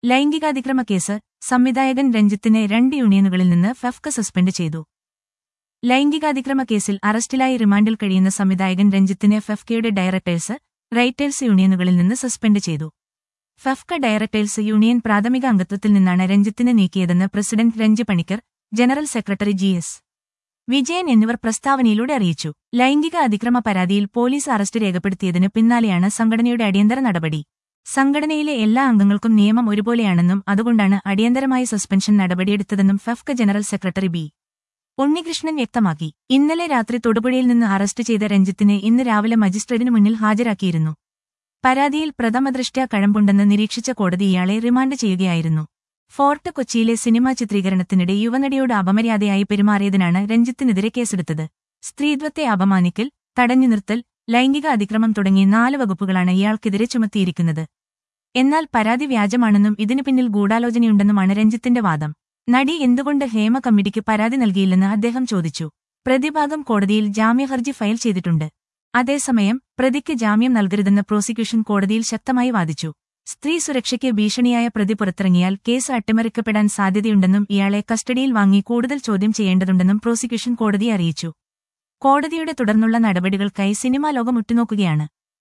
ലൈംഗികാതിക്രമ case സംവിധായകൻ രഞ്ജിത്തിനെ രണ്ട് യൂണിയനുകളിൽ നിന്ന് ഫെഫ്ക സസ്പെൻഡ് ചെയ്തു ലൈംഗികാതിക്രമ കേസിൽ അറസ്റ്റിലായി റിമാൻഡിൽ കഴിയുന്ന സംവിധായകൻ രഞ്ജിത്തിനെ ഫെഫ്കയുടെ ഡയറക്ടേഴ്സ് റൈറ്റേഴ്സ് യൂണിയനുകളിൽ നിന്ന് സസ്പെൻഡ് ചെയ്തു ഫെഫ്ക ഡയറക്ടേഴ്സ് യൂണിയൻ പ്രാഥമിക അംഗത്വത്തിൽ നിന്നാണ് രഞ്ജിത്തിനെ നീക്കിയതെന്ന് president Ranji Panicker general secretary G S Vijayan എന്നിവർ പ്രസ്താവനയിലൂടെ അറിയിച്ചു ലൈംഗിക അതിക്രമ പരാതിയിൽ പോലീസ് അറസ്റ്റ് രേഖപ്പെടുത്തിയതിന് പിന്നാലെയാണ് സംഘടനയുടെ അടിയന്തര നടപടി സംഘടനയിലെ എല്ലാ അംഗങ്ങൾക്കും നിയമം ഒരുപോലെയാണെന്നും അതുകൊണ്ടാണ് അടിയന്തരമായ സസ്പെൻഷൻ നടപടിയെടുത്തതെന്നും FEFKA general secretary B Unnikrishnan വ്യക്തമാക്കി ഇന്നലെ രാത്രി തൊടുപുഴയിൽ നിന്ന് അറസ്റ്റ് ചെയ്ത രഞ്ജിത്തിനെ ഇന്ന് രാവിലെ മജിസ്ട്രേറ്റിനു മുന്നിൽ ഹാജരാക്കിയിരുന്നു പരാതിയിൽ പ്രഥമദൃഷ്ട്യാ കഴമ്പുണ്ടെന്ന് നിരീക്ഷിച്ച കോടതി ഇയാളെ റിമാൻഡ് ചെയ്യുകയായിരുന്നു ഫോർട്ട് കൊച്ചിയിലെ സിനിമാ ചിത്രീകരണത്തിനിടെ യുവനടിയോട് അപമര്യാദയായി പെരുമാറിയതിനാണ് രഞ്ജിത്തിനെതിരെ കേസെടുത്തത് സ്ത്രീത്വത്തെ അപമാനിക്കൽ തടഞ്ഞു നിർത്തൽ ലൈംഗിക അതിക്രമം തുടങ്ങി നാല് വകുപ്പുകളാണ് ഇയാൾക്കെതിരെ ചുമത്തിയിരിക്കുന്നത് എന്നാൽ പരാതി വ്യാജമാണെന്നും ഇതിനു പിന്നിൽ ഗൂഢാലോചനയുണ്ടെന്നുമാണ് രഞ്ജിത്തിന്റെ വാദം നടി എന്തുകൊണ്ട് ഹേമ കമ്മിറ്റിക്ക് പരാതി നൽകിയില്ലെന്ന് അദ്ദേഹം ചോദിച്ചു പ്രതിഭാഗം കോടതിയിൽ ജാമ്യഹർജി ഫയൽ ചെയ്തിട്ടുണ്ട് അതേസമയം പ്രതിക്ക് ജാമ്യം നൽകരുതെന്ന് പ്രോസിക്യൂഷൻ കോടതിയിൽ ശക്തമായി വാദിച്ചു സ്ത്രീ സുരക്ഷയ്ക്ക് ഭീഷണിയായ പ്രതി പുറത്തിറങ്ങിയാൽ കേസ് അട്ടിമറിക്കപ്പെടാൻ സാധ്യതയുണ്ടെന്നും ഇയാളെ കസ്റ്റഡിയിൽ വാങ്ങി കൂടുതൽ ചോദ്യം ചെയ്യേണ്ടതുണ്ടെന്നും പ്രോസിക്യൂഷൻ കോടതിയെ അറിയിച്ചു കോടതിയുടെ തുടർന്നുള്ള നടപടികൾക്കായി സിനിമാ ലോകം ഉറ്റുനോക്കുകയാണ്